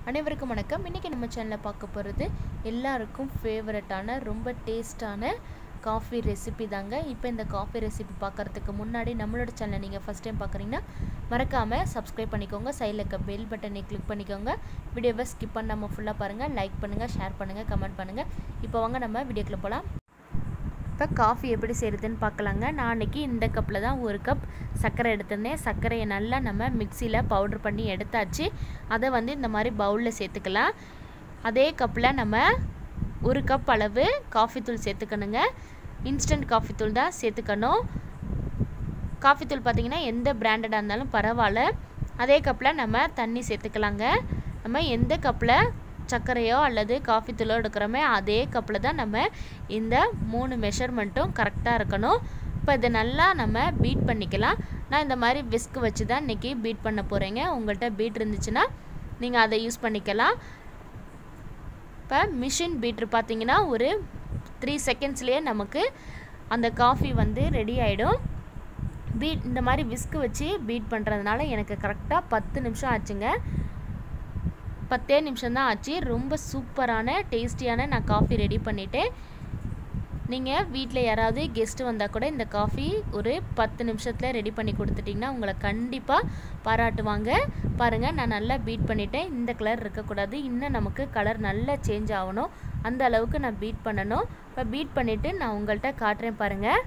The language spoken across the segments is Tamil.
அனைவருக்கும் வணக்கம் இன்றைக்கி நம்ம சேனலில் பார்க்க போகிறது எல்லாருக்கும் ஃபேவரட்டான ரொம்ப டேஸ்டான காஃபி ரெசிபி தாங்க இப்போ இந்த காஃபி ரெசிபி பார்க்குறதுக்கு முன்னாடி நம்மளோட சேனலை நீங்கள் ஃபஸ்ட் டைம் பார்க்குறீங்கன்னா மறக்காமல் சப்ஸ்கிரைப் பண்ணிக்கோங்க சைடில் இருக்க பெல் பட்டனை கிளிக் பண்ணிக்கோங்க வீடியோவை ஸ்கிப் பண்ணாமல் ஃபுல்லாக பாருங்கள் லைக் பண்ணுங்கள் ஷேர் பண்ணுங்கள் கமெண்ட் பண்ணுங்கள் இப்போ வாங்க நம்ம வீடியோக்குள்ளே போகலாம் இப்போ காஃபி எப்படி செய்கிறதுன்னு பார்க்கலாங்க நான் அன்றைக்கி இந்த கப்பில் தான் ஒரு கப் சர்க்கரை எடுத்திருந்தேன் சர்க்கரையை நல்லா நம்ம மிக்சியில் பவுட்ரு பண்ணி எடுத்தாச்சு அதை வந்து இந்த மாதிரி பவுலில் சேர்த்துக்கலாம் அதே கப்பில் நம்ம ஒரு கப் அளவு காஃபி தூள் சேர்த்துக்கணுங்க இன்ஸ்டன்ட் காஃபி தூள் தான் சேர்த்துக்கணும் காஃபி தூள் பார்த்திங்கன்னா எந்த பிராண்டடாக இருந்தாலும் பரவாயில்ல அதே கப்பில் நம்ம தண்ணி சேர்த்துக்கலாங்க நம்ம எந்த கப்பில் சர்க்கரையோ அல்லது காஃபி தூளோ எடுக்கிறோமே அதே கப்பில் தான் நம்ம இந்த மூணு மெஷர்மெண்ட்டும் கரெக்டாக இருக்கணும் இப்போ இதை நல்லா நம்ம பீட் பண்ணிக்கலாம் நான் இந்த மாதிரி விஸ்க் வச்சு தான் இன்றைக்கி பீட் பண்ண போகிறேங்க உங்கள்கிட்ட பீட் இருந்துச்சுன்னா நீங்கள் அதை யூஸ் பண்ணிக்கலாம் இப்போ மிஷின் பீட்ரு பார்த்தீங்கன்னா ஒரு த்ரீ செகண்ட்ஸ்லேயே நமக்கு அந்த காஃபி வந்து ரெடி ஆகிடும் பீட் இந்த மாதிரி விஸ்க்கு வச்சு பீட் பண்ணுறதுனால எனக்கு கரெக்டாக பத்து நிமிஷம் ஆச்சுங்க பத்தே நிமிஷம் தான் ஆச்சு ரொம்ப சூப்பரான டேஸ்டியான நான் காஃபி ரெடி பண்ணிட்டேன் நீங்கள் வீட்டில் யாராவது கெஸ்ட்டு வந்தால் கூட இந்த காஃபி ஒரு பத்து நிமிஷத்தில் ரெடி பண்ணி கொடுத்துட்டிங்கன்னா உங்களை கண்டிப்பாக பாராட்டுவாங்க பாருங்கள் நான் நல்லா பீட் பண்ணிட்டேன் இந்த கலர் இருக்கக்கூடாது இன்னும் நமக்கு கலர் நல்லா சேஞ்ச் ஆகணும் அந்த அளவுக்கு நான் பீட் பண்ணணும் இப்போ பீட் பண்ணிவிட்டு நான் உங்கள்கிட்ட காட்டுறேன் பாருங்கள்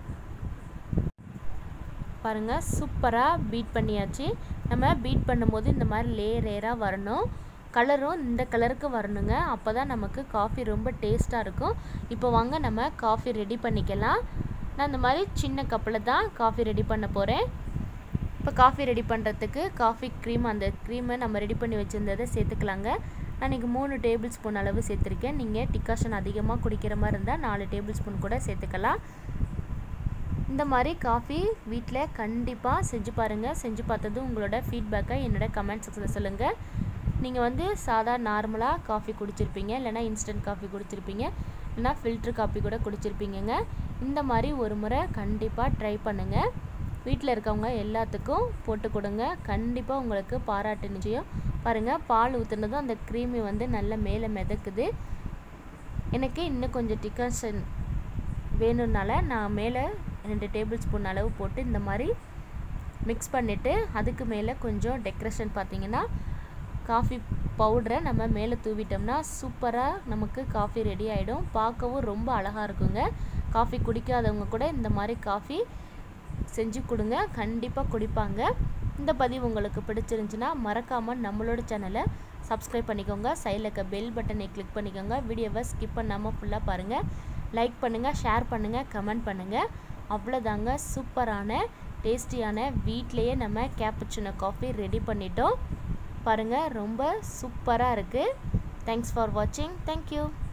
பாருங்கள் சூப்பராக பீட் பண்ணியாச்சு நம்ம பீட் பண்ணும்போது இந்த மாதிரி லேயர் லேயராக வரணும் கலரும் இந்த கலருக்கு வரணுங்க அப்போ தான் நமக்கு காஃபி ரொம்ப டேஸ்ட்டாக இருக்கும் இப்போ வாங்க நம்ம காஃபி ரெடி பண்ணிக்கலாம் நான் இந்த மாதிரி சின்ன கப்பில் தான் காஃபி ரெடி பண்ண போகிறேன் இப்போ காஃபி ரெடி பண்ணுறதுக்கு காஃபி க்ரீம் அந்த க்ரீமை நம்ம ரெடி பண்ணி வச்சுருந்ததை சேர்த்துக்கலாங்க நான் இன்றைக்கி மூணு டேபிள் ஸ்பூன் அளவு சேர்த்துருக்கேன் நீங்கள் டிகாஷன் அதிகமாக குடிக்கிற மாதிரி இருந்தால் நாலு டேபிள் ஸ்பூன் கூட சேர்த்துக்கலாம் இந்த மாதிரி காஃபி வீட்டில் கண்டிப்பாக செஞ்சு பாருங்கள் செஞ்சு பார்த்தது உங்களோட ஃபீட்பேக்கை என்னோட கமெண்ட் செக்ஷனில் சொல்லுங்கள் நீங்கள் வந்து சாதா நார்மலாக காஃபி குடிச்சிருப்பீங்க இல்லைனா இன்ஸ்டன்ட் காஃபி குடிச்சிருப்பீங்க இல்லைனா ஃபில்ட்ரு காஃபி கூட குடிச்சிருப்பீங்கங்க இந்த மாதிரி ஒரு முறை கண்டிப்பாக ட்ரை பண்ணுங்கள் வீட்டில் இருக்கவங்க எல்லாத்துக்கும் போட்டு கொடுங்க கண்டிப்பாக உங்களுக்கு பாராட்டு நிச்சயம் பாருங்கள் பால் ஊற்றுனதும் அந்த க்ரீமி வந்து நல்ல மேலே மிதக்குது எனக்கு இன்னும் கொஞ்சம் டிக்கன்ஷன் வேணும்னால நான் மேலே ரெண்டு டேபிள் ஸ்பூன் அளவு போட்டு இந்த மாதிரி மிக்ஸ் பண்ணிவிட்டு அதுக்கு மேலே கொஞ்சம் டெக்கரேஷன் பார்த்திங்கன்னா காஃபி பவுடரை நம்ம மேலே தூவிட்டோம்னா சூப்பராக நமக்கு காஃபி ரெடி ஆகிடும் பார்க்கவும் ரொம்ப அழகாக இருக்குங்க காஃபி குடிக்காதவங்க கூட இந்த மாதிரி காஃபி செஞ்சு கொடுங்க கண்டிப்பாக குடிப்பாங்க இந்த பதிவு உங்களுக்கு பிடிச்சிருந்துச்சுன்னா மறக்காமல் நம்மளோட சேனலை சப்ஸ்கிரைப் பண்ணிக்கோங்க சைடில் இருக்க பெல் பட்டனை கிளிக் பண்ணிக்கோங்க வீடியோவை ஸ்கிப் பண்ணாமல் ஃபுல்லாக பாருங்கள் லைக் பண்ணுங்கள் ஷேர் பண்ணுங்கள் கமெண்ட் பண்ணுங்கள் அவ்வளோதாங்க சூப்பரான டேஸ்டியான வீட்லேயே நம்ம கேப்புச்சினோ காஃபி ரெடி பண்ணிட்டோம் பாருங்கள் ரொம்ப சூப்பராக இருக்குது தேங்க்ஸ் ஃபார் வாட்சிங் தேங்க்யூ